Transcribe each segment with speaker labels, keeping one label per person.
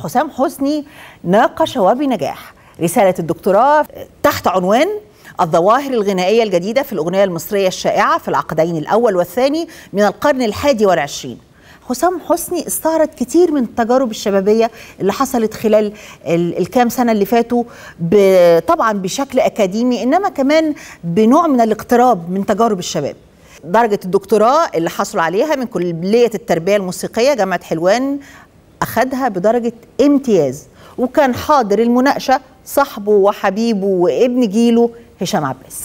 Speaker 1: حسام حسني ناقش وبنجاح رسالة الدكتوراه تحت عنوان الظواهر الغنائية الجديدة في الأغنية المصرية الشائعة في العقدين الأول والثاني من القرن الحادي والعشرين حسام حسني استعرض كتير من التجارب الشبابية اللي حصلت خلال الكام سنة اللي فاتوا طبعا بشكل أكاديمي إنما كمان بنوع من الاقتراب من تجارب الشباب درجة الدكتوراه اللي حصلوا عليها من كلية التربية الموسيقية جامعة حلوان أخدها بدرجة امتياز وكان حاضر المناقشة صاحبه وحبيبه وابن جيله هشام عباس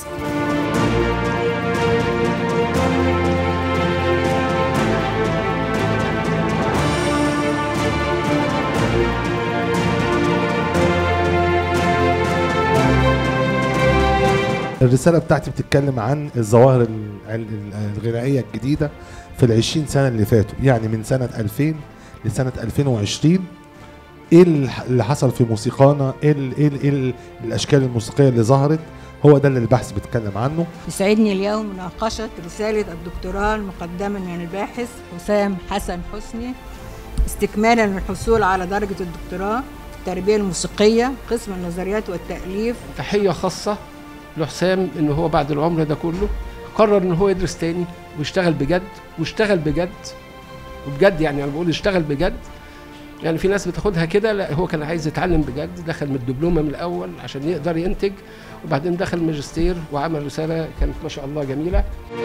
Speaker 2: الرسالة بتاعتي بتتكلم عن الظواهر الغنائية الجديدة في العشرين سنة اللي فاتوا يعني من سنة 2000 لسنة 2020 ايه اللي حصل في موسيقانا ايه, ال إيه, ال إيه ال الاشكال الموسيقيه اللي ظهرت هو ده اللي البحث بيتكلم عنه
Speaker 3: يسعدني اليوم مناقشه رساله الدكتوراه المقدمه من الباحث حسام حسن حسني استكمالا للحصول على درجه الدكتوراه في التربيه الموسيقيه قسم النظريات والتاليف
Speaker 4: تحيه خاصه لحسام ان هو بعد العمر ده كله قرر ان هو يدرس تاني ويشتغل بجد واشتغل بجد وبجد يعني انا بقول اشتغل بجد يعني في ناس بتاخدها كده لا هو كان عايز يتعلم بجد دخل من الدبلومه من الاول عشان يقدر ينتج وبعدين دخل ماجستير وعمل رساله كانت ما شاء الله جميله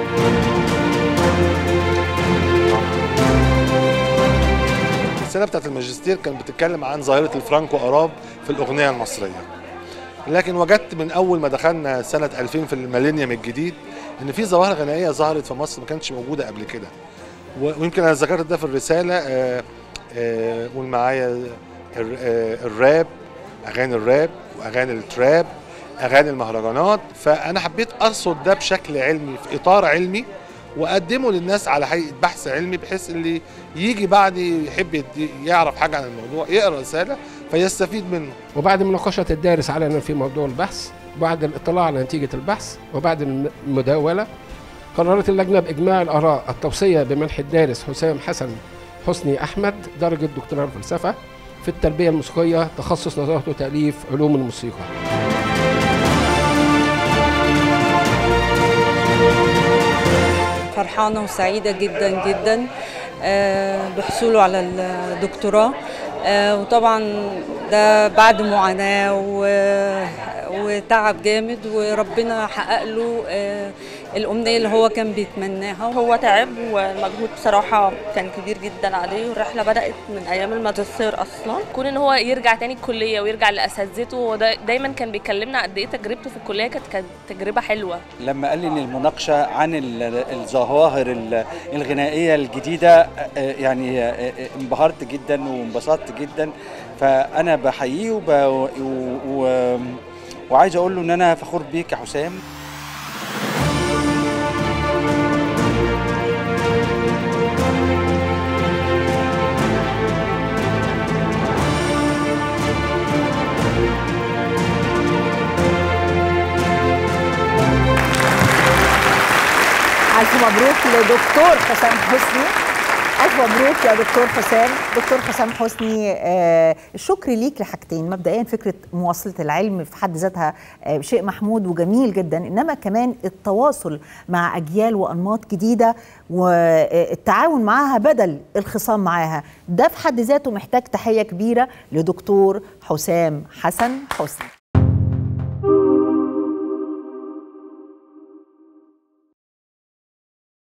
Speaker 2: السنه بتاعت الماجستير كانت بتتكلم عن ظاهره الفرانكو اراب في الاغنيه المصريه لكن وجدت من اول ما دخلنا سنه 2000 في الميلينيوم الجديد ان في ظواهر غنائيه ظهرت في مصر ما كانتش موجوده قبل كده ويمكن انا ذكرت ده في الرساله آه قول معايا الراب اغاني الراب واغاني التراب اغاني المهرجانات فانا حبيت ارصد ده بشكل علمي في اطار علمي واقدمه للناس على هيئه بحث علمي بحيث اللي يجي بعدي يحب يعرف حاجه عن الموضوع يقرا رساله فيستفيد منه
Speaker 4: وبعد مناقشه الدارس علنا في موضوع البحث بعد الاطلاع على نتيجه البحث وبعد المداوله قررت اللجنه باجماع الاراء التوصيه بمنح الدارس حسام حسن حسني احمد درجه دكتوراه الفلسفه في التربيه الموسيقيه تخصص نظريات وتاليف علوم الموسيقى
Speaker 5: فرحانه وسعيده جدا جدا بحصوله على الدكتوراه وطبعا ده بعد معاناه وتعب جامد وربنا حقق له الامنيه اللي هو كان بيتمناها
Speaker 6: هو تعب والمجهود بصراحه كان كبير جدا عليه والرحله بدات من ايام الماجستير اصلا
Speaker 7: كون ان هو يرجع تاني الكليه ويرجع لاساتذته هو دايما كان بيكلمنا قد ايه تجربته في الكليه كانت كانت تجربه حلوه
Speaker 8: لما قال لي ان المناقشه عن الظواهر الغنائيه الجديده يعني انبهرت جدا وانبسطت جدا فانا بحييه وب... و... وعايز اقول له ان انا فخور بيك يا حسام
Speaker 1: ألف مبروك لدكتور حسام حسني ألف مبروك يا دكتور حسام دكتور حسام حسني آه الشكر ليك لحاجتين مبدئيا فكرة مواصلة العلم في حد ذاتها آه شيء محمود وجميل جدا إنما كمان التواصل مع أجيال وأنماط جديدة والتعاون معاها بدل الخصام معاها ده في حد ذاته محتاج تحية كبيرة لدكتور حسام حسن حسني